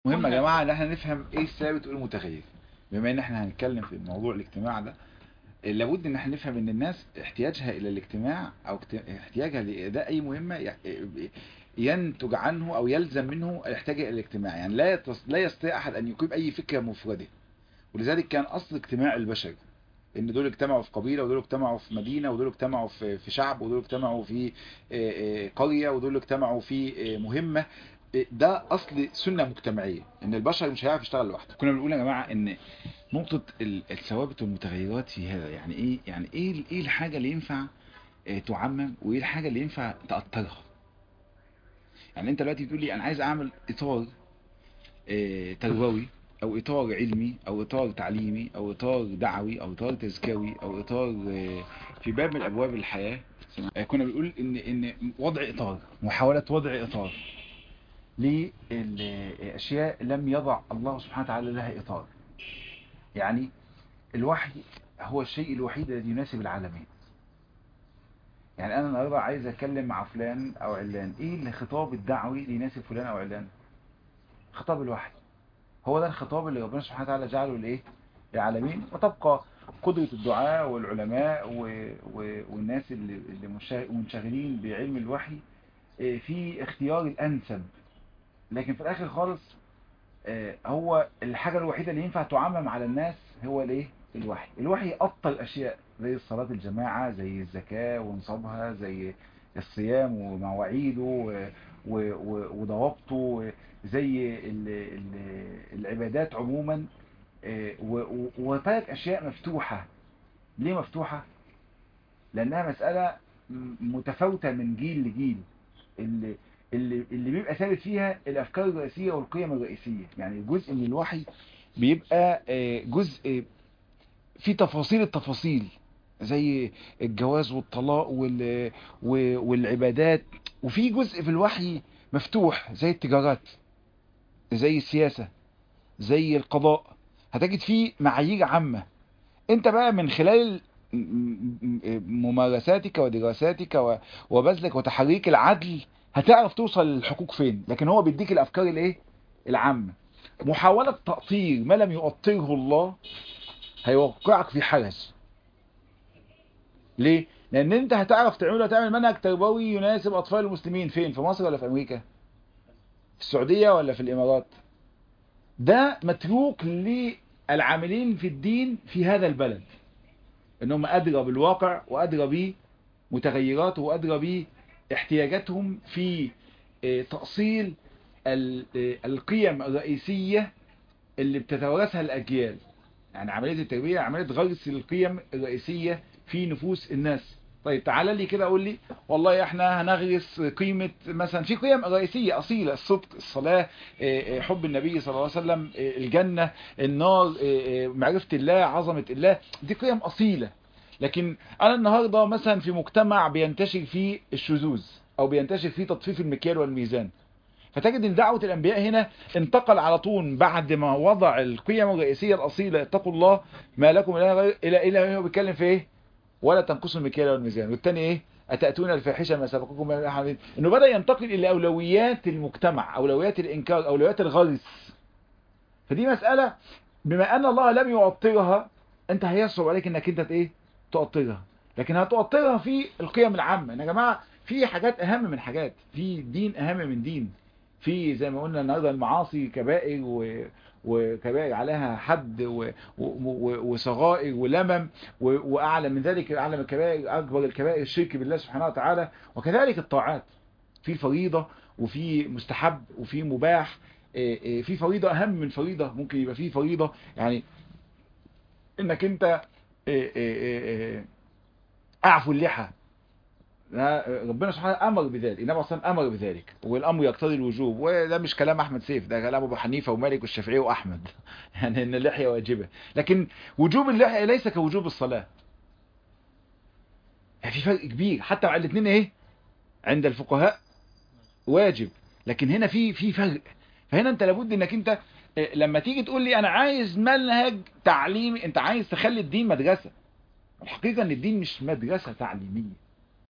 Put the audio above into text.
مهم يا جماعة ان احنا نفهم ايه الثابت وايه المتغير بما ان احنا هنتكلم في موضوع الاجتماع ده لابد ان احنا نفهم ان الناس احتياجها الى الاجتماع او اكت- احتياجها لاداء اي مهمة ي- ينتج عنه او يلزم منه الاحتياج الى الاجتماع يعني لا يتص... لا يستطيع احد ان يقيم اي فكرة مفردة ولذلك كان اصل اجتماع البشر ان دول اجتمعوا في قبيلة ودول اجتمعوا في مدينة ودول اجتمعوا في في شعب ودول اجتمعوا في آه، آه، قرية ودول اجتمعوا في آه، مهمة آه، ده اصل سنة مجتمعية ان البشر مش هيعرف يشتغل لوحده كنا بنقول يا جماعة ان نقطة ال- الثوابت والمتغيرات في هذا يعني ايه يعني ايه ال- ايه الحاجة اللي ينفع آه، تعمم وايه الحاجة اللي ينفع تأطرها يعني انت دلوقتي بتقول لي انا عايز اعمل اطار آه، تربوي او اطار علمي او اطار تعليمي او اطار دعوي او اطار تزكوي او اطار آه، في باب من ابواب الحياة آه، كنا بنقول ان ان وضع اطار محاولة وضع اطار لاشياء لم يضع الله سبحانه وتعالى لها اطار يعني الوحي هو الشيء الوحيد الذي يناسب العالمين يعني انا النهارده عايز اتكلم مع فلان او علان ايه الخطاب الدعوي اللي يناسب فلان او علان خطاب الوحي هو ده الخطاب اللي ربنا سبحانه وتعالى جعله لايه العالمين وتبقى قدرة الدعاء والعلماء و... و... والناس اللي, اللي مشا- منشغلين بعلم الوحي آه، في اختيار الانسب لكن في الاخر خالص آه، هو الحاجة الوحيدة اللي ينفع تعمم على الناس هو الايه الوحي الوحي ابطل اشياء زي الصلاة الجماعة زي الزكاة ونصابها زي الصيام ومواعيده و- و- و- وضوابطه زي ال- ال- العبادات عموما آه، و- و- وترك اشياء مفتوحة ليه مفتوحة لانها مسألة م- متفاوتة من جيل لجيل اللي اللي اللي بيبقى ثابت فيها الافكار الرئيسيه والقيم الرئيسيه يعني جزء من الوحي بيبقى آه، جزء في تفاصيل التفاصيل زي الجواز والطلاق وال- و- والعبادات وفي جزء في الوحي مفتوح زي التجارات زي السياسة زي القضاء هتجد فيه معايير عامة انت بقى من خلال م- م- ممارساتك ودراساتك و- وبذلك وتحريك العدل هتعرف توصل للحقوق فين لكن هو بيديك الافكار الايه العامة محاولة تأطير ما لم يؤطره الله هيوقعك في حرج ليه لان انت هتعرف تعمله هتعمل منهج تربوي يناسب اطفال المسلمين فين في مصر ولا في امريكا في السعودية ولا في الامارات ده متروك للعاملين في الدين في هذا البلد انهم ادرى بالواقع وادرى بمتغيراته وادرى باحتياجاتهم في آه، تأصيل ال- آه، القيم الرئيسية اللي بتتوارثها الأجيال يعني عملية التربية عملية غرس القيم الرئيسية في نفوس الناس طيب تعالى لي كده قول لي والله احنا هنغرس قيمة مثلا في قيم رئيسية أصيلة الصدق الصلاة آه، آه، حب النبي صلى الله عليه وسلم آه، الجنة النار آه، آه، معرفة الله عظمة الله دي قيم أصيلة لكن أنا النهاردة مثلا في مجتمع بينتشر فيه الشذوذ أو بينتشر فيه تطفيف المكيال والميزان فتجد ان دعوة الانبياء هنا انتقل على طول بعد ما وضع القيم الرئيسية الاصيلة اتقوا الله ما لكم اله غير الى الى هو بيتكلم في ايه ولا تنقصوا المكيال والميزان والتاني ايه اتاتون الفاحشه ما سبقكم من احد انه بدا ينتقل الى اولويات المجتمع اولويات الانكار اولويات الغرس فدي مسألة بما ان الله لم يؤطرها انت هيصعب عليك انك انت ايه تؤطرها لكن هتؤطرها في القيم العامة يا جماعة في حاجات اهم من حاجات في دين اهم من دين في زي ما قلنا النهارده المعاصي كبائر و... وكبائر عليها حد و... و... و... وصغائر ولمم و... واعلى من ذلك اعلى من الكبائر اكبر الكبائر الشرك بالله سبحانه وتعالى وكذلك الطاعات في فريضة وفي مستحب وفي مباح إيه إيه في فريضة اهم من فريضة ممكن يبقى في فريضة يعني انك انت إيه إيه إيه إيه اعفو اللحى لا، ربنا سبحانه امر بذلك النبي صلى الله عليه وسلم امر بذلك والامر يقتضي الوجوب وده مش كلام احمد سيف ده كلام ابو حنيفه ومالك والشافعي واحمد يعني ان اللحيه واجبه لكن وجوب اللحيه ليس كوجوب الصلاه يعني في فرق كبير حتى مع الاثنين ايه عند الفقهاء واجب لكن هنا في في فرق فهنا انت لابد انك انت آه، لما تيجي تقول لي انا عايز منهج تعليمي انت عايز تخلي الدين مدرسه الحقيقه ان الدين مش مدرسه تعليميه